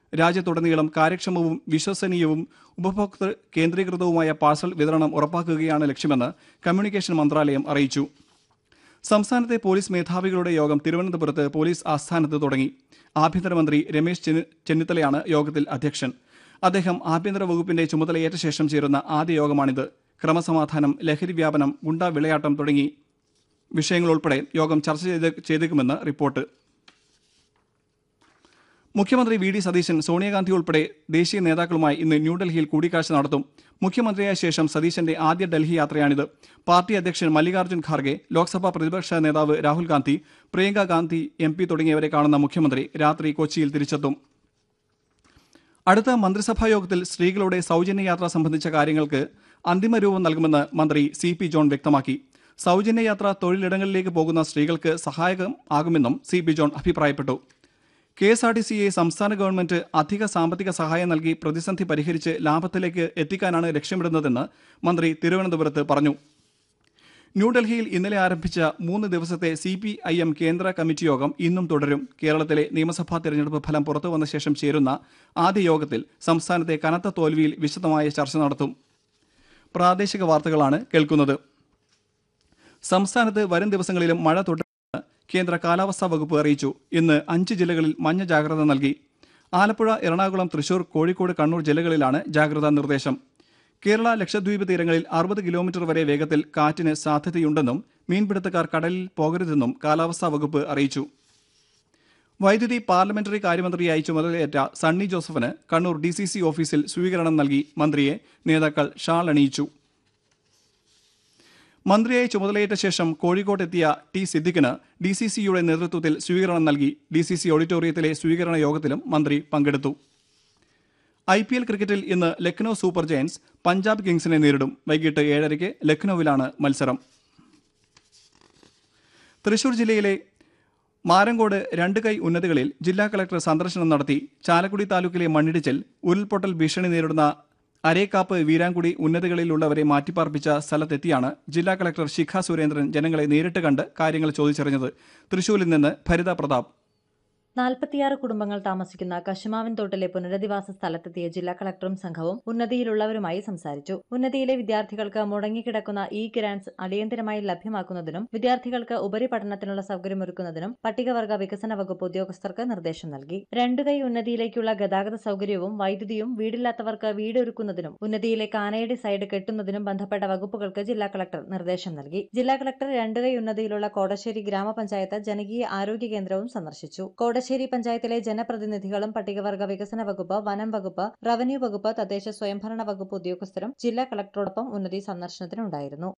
രാജ്യത്തുടനീളം കാര്യക്ഷമവും വിശ്വസനീയവും ഉപഭോക്തൃ കേന്ദ്രീകൃതവുമായ പാഴ്സൽ വിതരണം ഉറപ്പാക്കുകയാണ് ലക്ഷ്യമെന്ന് കമ്മ്യൂണിക്കേഷൻ മന്ത്രാലയം അറിയിച്ചു സംസ്ഥാനത്തെ പോലീസ് മേധാവികളുടെ യോഗം തിരുവനന്തപുരത്ത് പോലീസ് ആസ്ഥാനത്ത് തുടങ്ങി ആഭ്യന്തരമന്ത്രി രമേശ് ചെന്നി- ചെന്നിത്തലയാണ് യോഗത്തിൽ അധ്യക്ഷൻ അദ്ദേഹം ആഭ്യന്തര വകുപ്പിന്റെ ചുമതലയേറ്റ ശേഷം ചേരുന്ന ആദ്യ യോഗമാണിത് ക്രമസമാധാനം ലഹരി വ്യാപനം ഗുണ്ടാ വിളയാട്ടം തുടങ്ങി വിഷയങ്ങളുൾപ്പെടെ യോഗം ചർച്ച ചെയ്ത് ചെയ്തേക്കുമെന്ന് റിപ്പോർട്ട് മുഖ്യമന്ത്രി വി ഡി സതീശൻ സോണിയാഗാന്ധി ഉൾപ്പെടെ ദേശീയ നേതാക്കളുമായി ഇന്ന് ന്യൂഡൽഹിയിൽ കൂടിക്കാഴ്ച നടത്തും മുഖ്യമന്ത്രിയായ ശേഷം സതീശന്റെ ആദ്യ ഡൽഹി യാത്രയാണിത് പാർട്ടി അധ്യക്ഷൻ മല്ലികാർജ്ജുൻ ഖാർഗെ ലോക്സഭാ പ്രതിപക്ഷ നേതാവ് രാഹുൽ ഗാന്ധി പ്രിയങ്ക ഗാന്ധി എം പി തുടങ്ങിയവരെ കാണുന്ന മുഖ്യമന്ത്രി രാത്രി കൊച്ചിയിൽ തിരിച്ചെത്തും അടുത്ത മന്ത്രിസഭാ യോഗത്തിൽ സ്ത്രീകളുടെ സൗജന്യ യാത്ര സംബന്ധിച്ച കാര്യങ്ങൾക്ക് അന്തിമ രൂപം നൽകുമെന്ന് മന്ത്രി സി പി ജോൺ വ്യക്തമാക്കി സൗജന്യ യാത്ര തൊഴിലിടങ്ങളിലേക്ക് പോകുന്ന സ്ത്രീകൾക്ക് സഹായകം ആകുമെന്നും സി പി ജോൺ അഭിപ്രായപ്പെട്ടു കെ എസ് ആർ ടി സിയെ സംസ്ഥാന ഗവൺമെന്റ് അധിക സാമ്പത്തിക സഹായം നൽകി പ്രതിസന്ധി പരിഹരിച്ച് ലാഭത്തിലേക്ക് എത്തിക്കാനാണ് ലക്ഷ്യമിടുന്നതെന്ന് മന്ത്രി തിരുവനന്തപുരത്ത് പറഞ്ഞു ന്യൂഡൽഹിയിൽ ഇന്നലെ ആരംഭിച്ച മൂന്ന് ദിവസത്തെ സി പി ഐ എം കേന്ദ്ര കമ്മിറ്റി യോഗം ഇന്നും തുടരും കേരളത്തിലെ നിയമസഭാ തെരഞ്ഞെടുപ്പ് ഫലം പുറത്തു വന്ന ശേഷം ചേരുന്ന ആദ്യ യോഗത്തിൽ സംസ്ഥാനത്തെ കനത്ത തോൽവിയിൽ വിശദമായ ചർച്ച നടത്തും പ്രാദേശിക വാർത്തകളാണ് കേൾക്കുന്നത് സംസ്ഥാനത്ത് വരും ദിവസങ്ങളിലും മഴ തുടരുമെന്ന് കേന്ദ്ര കാലാവസ്ഥാ വകുപ്പ് അറിയിച്ചു ഇന്ന് അഞ്ച് ജില്ലകളിൽ മഞ്ഞ ജാഗ്രത നൽകി ആലപ്പുഴ എറണാകുളം തൃശൂർ കോഴിക്കോട് കണ്ണൂർ ജില്ലകളിലാണ് ജാഗ്രതാ നിർദ്ദേശം കേരള ലക്ഷദ്വീപ് തീരങ്ങളിൽ അറുപത് കിലോമീറ്റർ വരെ വേഗത്തിൽ കാറ്റിന് സാധ്യതയുണ്ടെന്നും മീൻപിടുത്തക്കാർ കടലിൽ പോകരുതെന്നും കാലാവസ്ഥാ വകുപ്പ് അറിയിച്ചു വൈദ്യുതി പാർലമെന്ററി കാര്യമന്ത്രിയായി ചുമതലയേറ്റ സണ്ണി ജോസഫിന് കണ്ണൂർ ഡി സി സി ഓഫീസിൽ സ്വീകരണം നൽകി മന്ത്രിയെ നേതാക്കൾ ഷാൾ അണിയിച്ചു മന്ത്രിയായി ചുമതലയേറ്റ ശേഷം കോഴിക്കോട്ടെത്തിയ ടി സിദ്ദിഖിന് ഡി സി സിയുടെ നേതൃത്വത്തിൽ സ്വീകരണം നൽകി ഡി സി സി ഓഡിറ്റോറിയത്തിലെ സ്വീകരണ യോഗത്തിലും മന്ത്രി പങ്കെടുത്തു ഐ പി എൽ ക്രിക്കറ്റിൽ ഇന്ന് ലക്നൌ സൂപ്പർ ജയൻസ് പഞ്ചാബ് കിങ്സിനെ നേരിടും വൈകിട്ട് ഏഴരയ്ക്ക് ലക്നൌവിലാണ് മത്സരം തൃശൂർ ജില്ലയിലെ മാരങ്കോട് രണ്ട് കൈ ഉന്നതികളിൽ ജില്ലാ കളക്ടർ സന്ദർശനം നടത്തി ചാലക്കുടി താലൂക്കിലെ മണ്ണിടിച്ചിൽ ഉരുൾപൊട്ടൽ ഭീഷണി നേരിടുന്ന അരേക്കാപ്പ് വീരാങ്കുടി ഉന്നതികളിലുള്ളവരെ മാറ്റിപ്പാർപ്പിച്ച സ്ഥലത്തെത്തിയാണ് ജില്ലാ കളക്ടർ ശിഖ സുരേന്ദ്രൻ ജനങ്ങളെ നേരിട്ട് കണ്ട് കാര്യങ്ങൾ ചോദിച്ചറിഞ്ഞത് തൃശൂരിൽ നിന്ന് ഭരിത പ്രതാപ് നാൽപ്പത്തിയാറ് കുടുംബങ്ങൾ താമസിക്കുന്ന കശുമാവിൻ തോട്ടിലെ പുനരധിവാസ സ്ഥലത്തെത്തിയ ജില്ലാ കളക്ടറും സംഘവും ഉന്നതിയിലുള്ളവരുമായി സംസാരിച്ചു ഉന്നതിയിലെ വിദ്യാർത്ഥികൾക്ക് മുടങ്ങിക്കിടക്കുന്ന ഇ ഗ്രാന്റ്സ് അടിയന്തരമായി ലഭ്യമാക്കുന്നതിനും വിദ്യാർത്ഥികൾക്ക് ഉപരിപഠനത്തിനുള്ള സൗകര്യമൊരുക്കുന്നതിനും പട്ടികവർഗ വികസന വകുപ്പ് ഉദ്യോഗസ്ഥർക്ക് നിർദ്ദേശം നൽകി രണ്ടുകൈ ഉന്നതിയിലേക്കുള്ള ഗതാഗത സൗകര്യവും വൈദ്യുതിയും വീടില്ലാത്തവർക്ക് വീടൊരുക്കുന്നതിനും ഉന്നതിയിലെ കാനയുടെ സൈഡ് കെട്ടുന്നതിനും ബന്ധപ്പെട്ട വകുപ്പുകൾക്ക് ജില്ലാ കളക്ടർ നിർദ്ദേശം നൽകി ജില്ലാ കളക്ടർ രണ്ടുകൈ ഉന്നതിയിലുള്ള കോടശ്ശേരി ഗ്രാമപഞ്ചായത്ത് ജനകീയ ആരോഗ്യ കേന്ദ്രവും സന്ദർശിച്ചു കോടശ്ശേരി പഞ്ചായത്തിലെ ജനപ്രതിനിധികളും പട്ടികവർഗ വികസന വകുപ്പ് വനം വകുപ്പ് റവന്യൂ വകുപ്പ് തദ്ദേശ സ്വയംഭരണ വകുപ്പ് ഉദ്യോഗസ്ഥരും ജില്ലാ കളക്ടറോടൊപ്പം ഉന്നതി സന്ദർശനത്തിനുണ്ടായിരുന്നു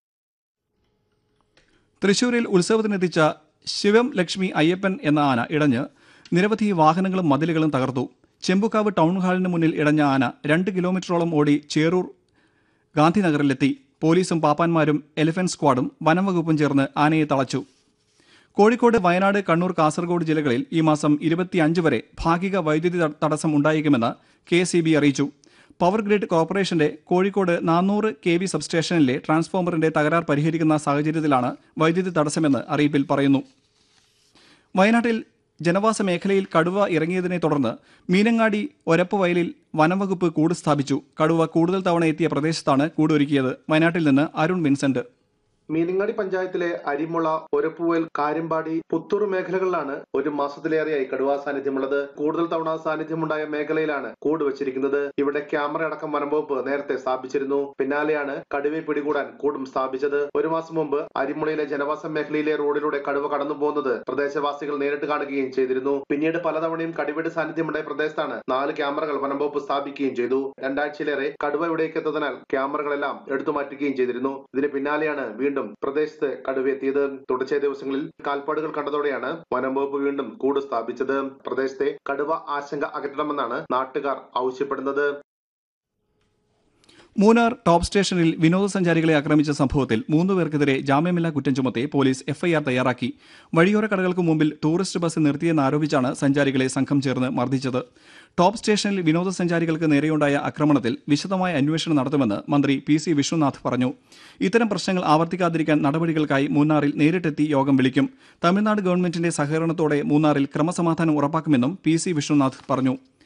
തൃശൂരിൽ ഉത്സവത്തിനെത്തിച്ച ശിവം ലക്ഷ്മി അയ്യപ്പൻ എന്ന ആന ഇടഞ്ഞ് നിരവധി വാഹനങ്ങളും മതിലുകളും തകർത്തു ചെമ്പുക്കാവ് ടൗൺ ഹാളിന് മുന്നിൽ ഇടഞ്ഞ ആന രണ്ട് കിലോമീറ്ററോളം ഓടി ചേറൂർ ഗാന്ധിനഗറിലെത്തി പോലീസും പാപ്പാന്മാരും എലിഫന്റ് സ്ക്വാഡും വനം വകുപ്പും ചേർന്ന് ആനയെ തളച്ചു കോഴിക്കോട് വയനാട് കണ്ണൂർ കാസർഗോഡ് ജില്ലകളിൽ ഈ മാസം ഇരുപത്തിയഞ്ച് വരെ ഭാഗിക വൈദ്യുതി ത- തടസ്സം ഉണ്ടായേക്കുമെന്ന് കെ എസ് അറിയിച്ചു പവർ ഗ്രിഡ് കോർപ്പറേഷന്റെ കോഴിക്കോട് നാനൂറ് കെ വി സബ്സ്റ്റേഷനിലെ ട്രാൻസ്ഫോമറിന്റെ തകരാർ പരിഹരിക്കുന്ന സാഹചര്യത്തിലാണ് വൈദ്യുതി തടസ്സമെന്ന് അറിയിപ്പിൽ പറയുന്നു വയനാട്ടിൽ ജനവാസ മേഖലയിൽ കടുവ ഇറങ്ങിയതിനെ തുടർന്ന് മീനങ്ങാടി ഒരപ്പ് വയലിൽ വനംവകുപ്പ് കൂട് സ്ഥാപിച്ചു കടുവ കൂടുതൽ തവണ എത്തിയ പ്രദേശത്താണ് കൂട് ഒരുക്കിയത് വയനാട്ടിൽ നിന്ന് അരുൺ വിൻസെന്റ് മീനങ്ങാടി പഞ്ചായത്തിലെ അരിമുള ഒരപ്പുവൽ കാര്യമ്പാടി പുത്തൂർ മേഖലകളിലാണ് ഒരു മാസത്തിലേറെയായി കടുവാ സാന്നിധ്യമുള്ളത് കൂടുതൽ തവണ സാന്നിധ്യമുണ്ടായ മേഖലയിലാണ് കൂട് വെച്ചിരിക്കുന്നത് ഇവിടെ ക്യാമറ അടക്കം വനംവകുപ്പ് നേരത്തെ സ്ഥാപിച്ചിരുന്നു പിന്നാലെയാണ് കടുവയെ പിടികൂടാൻ കൂടും സ്ഥാപിച്ചത് ഒരു മാസം മുമ്പ് അരിമുളയിലെ ജനവാസ മേഖലയിലെ റോഡിലൂടെ കടുവ കടന്നു പോകുന്നത് പ്രദേശവാസികൾ നേരിട്ട് കാണുകയും ചെയ്തിരുന്നു പിന്നീട് പലതവണയും കടുവയുടെ സാന്നിധ്യമുണ്ടായ പ്രദേശത്താണ് നാല് ക്യാമറകൾ വനംവകുപ്പ് സ്ഥാപിക്കുകയും ചെയ്തു രണ്ടാഴ്ചയിലേറെ കടുവ ഇവിടേക്ക് എത്തുന്നതിനാൽ ക്യാമറകളെല്ലാം എടുത്തു മാറ്റുകയും ചെയ്തിരുന്നു ഇതിന് പിന്നാലെയാണ് വീണ്ടും പ്രദേശത്ത് കടുവ എത്തിയത് തുടർച്ചയായ ദിവസങ്ങളിൽ കാൽപ്പാടുകൾ കണ്ടതോടെയാണ് വനം വകുപ്പ് വീണ്ടും കൂട് സ്ഥാപിച്ചത് പ്രദേശത്തെ കടുവ ആശങ്ക അകറ്റണമെന്നാണ് നാട്ടുകാർ ആവശ്യപ്പെടുന്നത് മൂന്നാർ ടോപ്പ് സ്റ്റേഷനിൽ വിനോദസഞ്ചാരികളെ ആക്രമിച്ച സംഭവത്തിൽ മൂന്ന് പേർക്കെതിരെ ജാമ്യമില്ലാ കുറ്റം ചുമത്തി പോലീസ് എഫ്ഐആർ തയ്യാറാക്കി വഴിയോര കടകൾക്ക് മുമ്പിൽ ടൂറിസ്റ്റ് ബസ് നിർത്തിയെന്നാരോപിച്ചാണ് സഞ്ചാരികളെ സംഘം ചേർന്ന് മർദ്ദിച്ചത് ടോപ്പ് സ്റ്റേഷനിൽ വിനോദസഞ്ചാരികൾക്ക് നേരെയുണ്ടായ ആക്രമണത്തിൽ വിശദമായ അന്വേഷണം നടത്തുമെന്ന് മന്ത്രി പി സി വിശ്വനാഥ് പറഞ്ഞു ഇത്തരം പ്രശ്നങ്ങൾ ആവർത്തിക്കാതിരിക്കാൻ നടപടികൾക്കായി മൂന്നാറിൽ നേരിട്ടെത്തി യോഗം വിളിക്കും തമിഴ്നാട് ഗവൺമെന്റിന്റെ സഹകരണത്തോടെ മൂന്നാറിൽ ക്രമസമാധാനം ഉറപ്പാക്കുമെന്നും പി സി വിശ്വനാഥ് പറഞ്ഞു